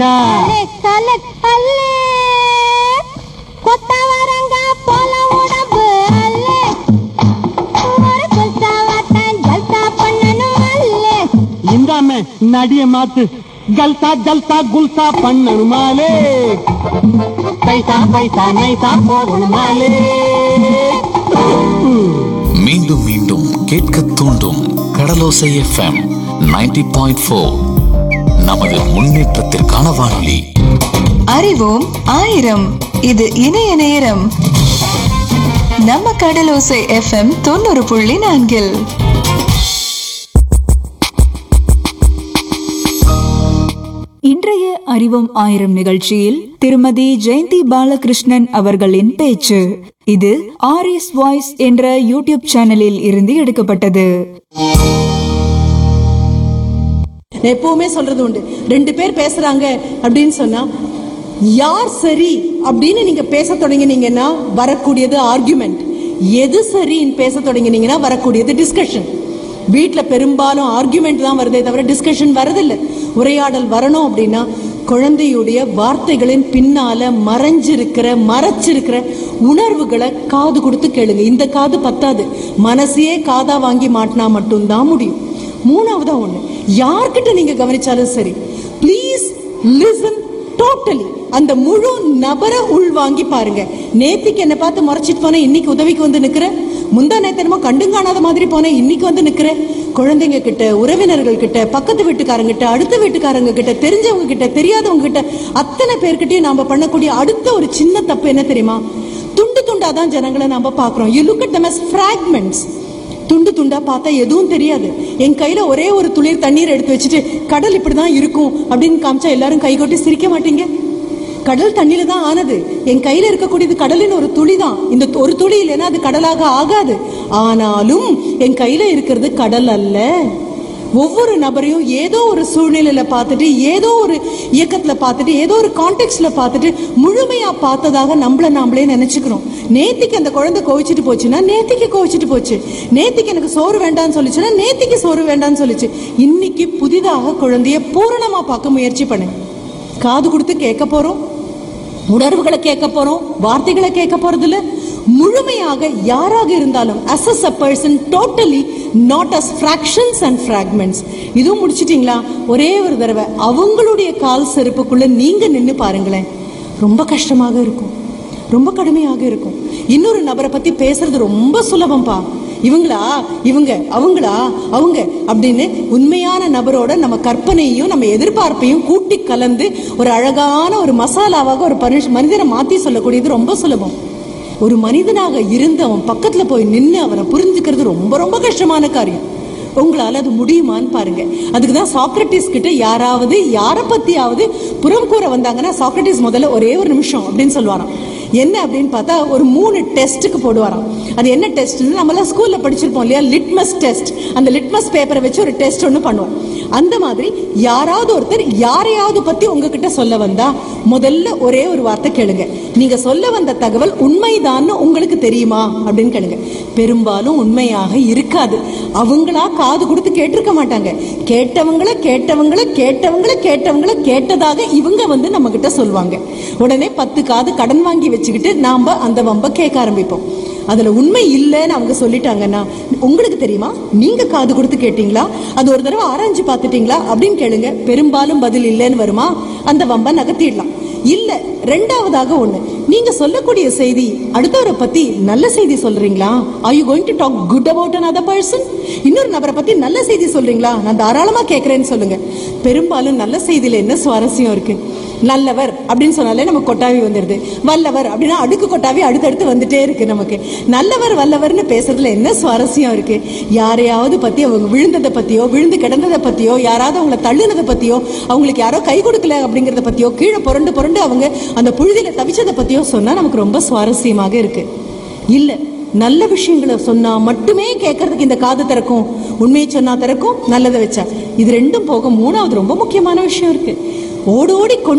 கலக் அல்லே கொத்தவரங்க போல உடம்பு அல்லே ஒரு குத்தாவத்தான் ஜல்தா பண்ணணும் அல்லே இந்தாம நடிய மாத்து ஜல்சா ஜல்சா குல்சா பண்ணணுமாலே பைசா பைசா நைசா போகணுமாலே மீண்டும் மீண்டும் கேட்க தூண்டும் கடலோசை எஃப்எம் 90.4 பாயிண்ட் ஃபோர் நமது முன்னேற்றத்திற்கான வானொலி அறிவோம் ஆயிரம் இது இணைய நேரம் நம்ம கடலோசை எஃப்எம் தொண்ணூறு புள்ளி நான்கில் இன்றைய அறிவோம் ஆயிரம் நிகழ்ச்சியில் திருமதி ஜெயந்தி பாலகிருஷ்ணன் அவர்களின் பேச்சு இது ஆர்எஸ் வாய்ஸ் என்ற யூடியூப் சேனலில் இருந்து எடுக்கப்பட்டது நான் எப்பவுமே சொல்றது உண்டு ரெண்டு பேர் பேசுறாங்க அப்படின்னு சொன்னா யார் சரி அப்படின்னு நீங்க பேச தொடங்கினீங்கன்னா வரக்கூடியது ஆர்குமெண்ட் எது சரின்னு பேச தொடங்கினீங்கன்னா வரக்கூடியது டிஸ்கஷன் வீட்ல பெரும்பாலும் ஆர்குமெண்ட் தான் வருதே தவிர டிஸ்கஷன் வரதில்லை உரையாடல் வரணும் அப்படின்னா குழந்தையுடைய வார்த்தைகளின் பின்னால மறைஞ்சிருக்கிற மறைச்சிருக்கிற உணர்வுகளை காது கொடுத்து கேளுங்க இந்த காது பத்தாது மனசையே காதா வாங்கி மாட்டினா மட்டும்தான் முடியும் மூணாவதா ஒண்ணு யார்கிட்ட நீங்க கவனிச்சாலும் சரி ப்ளீஸ் லிசன் டோட்டலி அந்த முழு நபரை உள்வாங்கி பாருங்க நேத்திக்கு என்ன பார்த்து முறைச்சிட்டு போன இன்னைக்கு உதவிக்கு வந்து நிக்கிற முந்தா நேத்து என்னமோ கண்டும் காணாத மாதிரி போன இன்னைக்கு வந்து நிக்கிற குழந்தைங்க கிட்ட உறவினர்கள் கிட்ட பக்கத்து வீட்டுக்காரங்க கிட்ட அடுத்த வீட்டுக்காரங்க கிட்ட தெரிஞ்சவங்க கிட்ட தெரியாதவங்க கிட்ட அத்தனை பேர்கிட்டயும் நாம பண்ணக்கூடிய அடுத்த ஒரு சின்ன தப்பு என்ன தெரியுமா துண்டு துண்டா தான் ஜனங்களை நாம பாக்குறோம் you look at them as fragments துண்டு துண்டா பார்த்தா எதுவும் தெரியாது என் கையில ஒரே ஒரு துளிர் தண்ணீர் எடுத்து வச்சுட்டு கடல் இப்படிதான் இருக்கும் அப்படின்னு காமிச்சா எல்லாரும் கை கொட்டி சிரிக்க மாட்டீங்க கடல் தண்ணியில தான் ஆனது என் கையில இருக்கக்கூடியது கடலின் ஒரு துளி தான் இந்த ஒரு துளி இல்லைன்னா அது கடலாக ஆகாது ஆனாலும் என் கையில இருக்கிறது கடல் அல்ல ஒவ்வொரு நபரையும் ஏதோ ஒரு சூழ்நிலையில பார்த்துட்டு ஏதோ ஒரு இயக்கத்துல பார்த்துட்டு ஏதோ ஒரு கான்டெக்ட்ல பார்த்துட்டு முழுமையா பார்த்ததாக நம்மள நாமளே நினைச்சுக்கிறோம் நேத்திக்கு அந்த குழந்தை கோவிச்சிட்டு போச்சுன்னா நேத்திக்கு கோவிச்சிட்டு போச்சு நேத்திக்கு எனக்கு சோறு வேண்டாம்னு சொல்லிச்சுன்னா நேத்திக்கு சோறு வேண்டாம்னு சொல்லிச்சு இன்னைக்கு புதிதாக குழந்தைய பூரணமா பார்க்க முயற்சி பண்ணு காது கொடுத்து கேட்க போறோம் உணர்வுகளை கேட்க போறோம் வார்த்தைகளை கேட்க போறது இல்ல முழுமையாக யாராக இருந்தாலும் assess a person totally not as fractions and fragments இதுவும் முடிச்சிட்டீங்களா ஒரே ஒரு தடவை அவங்களுடைய கால் செருப்புக்குள்ள நீங்க நின்னு பாருங்களேன் ரொம்ப கஷ்டமாக இருக்கும் ரொம்ப கடுமையாக இருக்கும் இன்னொரு நபரை பத்தி பேசுறது ரொம்ப சுலபம்பா இவங்களா இவங்க அவங்களா அவங்க அப்படின்னு உண்மையான நபரோட நம்ம கற்பனையையும் நம்ம எதிர்பார்ப்பையும் கூட்டி கலந்து ஒரு அழகான ஒரு மசாலாவாக ஒரு பரிஷ் மனிதனை மாத்தி சொல்லக்கூடியது ரொம்ப சுலபம் ஒரு மனிதனாக இருந்து அவன் பக்கத்துல போய் நின்று அவனை புரிஞ்சுக்கிறது ரொம்ப ரொம்ப கஷ்டமான காரியம் உங்களால அது முடியுமான்னு பாருங்க அதுக்கு தான் சாக்ரட்டிஸ் கிட்ட யாராவது யாரை பத்தியாவது புறம் கூற வந்தாங்கன்னா சாக்ரட்டிஸ் முதல்ல ஒரே ஒரு நிமிஷம் அப்படின்னு சொல்லுவாராம் என்ன அப்படின்னு பார்த்தா ஒரு மூணு டெஸ்ட்டுக்கு போடுவாராம் அது என்ன டெஸ்ட் நம்மளாம் ஸ்கூல்ல படிச்சிருப்போம் இல்லையா லிட்மஸ் டெஸ்ட் அந்த லிட்மஸ் பேப்பரை வச்சு ஒரு டெஸ்ட் ஒன்று பண்ணுவோம் அந்த மாதிரி யாராவது ஒருத்தர் யாரையாவது பத்தி உங்ககிட்ட சொல்ல வந்தா முதல்ல ஒரே ஒரு வார்த்தை கேளுங்க நீங்க சொல்ல வந்த தகவல் உண்மைதான்னு உங்களுக்கு தெரியுமா அப்படின்னு கேளுங்க பெரும்பாலும் உண்மையாக இருக்காது அவங்களா காது கொடுத்து கேட்டிருக்க மாட்டாங்க கேட்டவங்கள கேட்டவங்கள கேட்டவங்கள கேட்டவங்கள கேட்டதாக இவங்க வந்து நம்ம கிட்ட சொல்லுவாங்க உடனே பத்து காது கடன் வாங்கி வச்சுக்கிட்டு நாம அந்த வம்ப கேட்க ஆரம்பிப்போம் அதுல உண்மை இல்லைன்னு அவங்க சொல்லிட்டாங்கன்னா உங்களுக்கு தெரியுமா நீங்க காது கொடுத்து கேட்டீங்களா அது ஒரு தடவை ஆராய்ஞ்சு பார்த்துட்டீங்களா அப்படின்னு கேளுங்க பெரும்பாலும் பதில் இல்லைன்னு வருமா அந்த வம்ப நகர்த்திடலாம் இல்ல ரெண்டாவதாக ஒண்ணு நீங்க சொல்லக்கூடிய செய்தி அடுத்தவரை பத்தி நல்ல செய்தி சொல்றீங்களா are you going to talk good about another person இன்னொரு நபரை பத்தி நல்ல செய்தி சொல்றீங்களா நான் தாராளமா கேட்கறேன்னு சொல்லுங்க பெரும்பாலும் நல்ல செய்தியில என்ன சுவாரஸ்யம் இருக்கு நல்லவர் அப்படின்னு சொன்னாலே நமக்கு கொட்டாவி வந்துடுது வல்லவர் அப்படின்னா அடுக்கு கொட்டாவி அடுத்தடுத்து வந்துட்டே இருக்கு நமக்கு நல்லவர் வல்லவர்னு பேசுறதுல என்ன சுவாரஸ்யம் இருக்கு யாரையாவது பத்தி அவங்க விழுந்ததை பத்தியோ விழுந்து கிடந்ததை பத்தியோ யாராவது அவங்கள தள்ளுனதை பத்தியோ அவங்களுக்கு யாரோ கை கொடுக்கல அப்படிங்கறத பத்தியோ கீழே புரண்டு புரண்டு அவங்க அந்த புழுதியில தவிச்சதை பத்தியோ சொன்னா நமக்கு ரொம்ப சுவாரஸ்யமாக இருக்கு இல்ல நல்ல விஷயங்களை சொன்னா மட்டுமே கேட்கறதுக்கு இந்த காது திறக்கும் உண்மையை சொன்னா திறக்கும் நல்லதை வச்சா இது ரெண்டும் போக மூணாவது ரொம்ப முக்கியமான விஷயம் இருக்கு ஓடோடி கொண்டு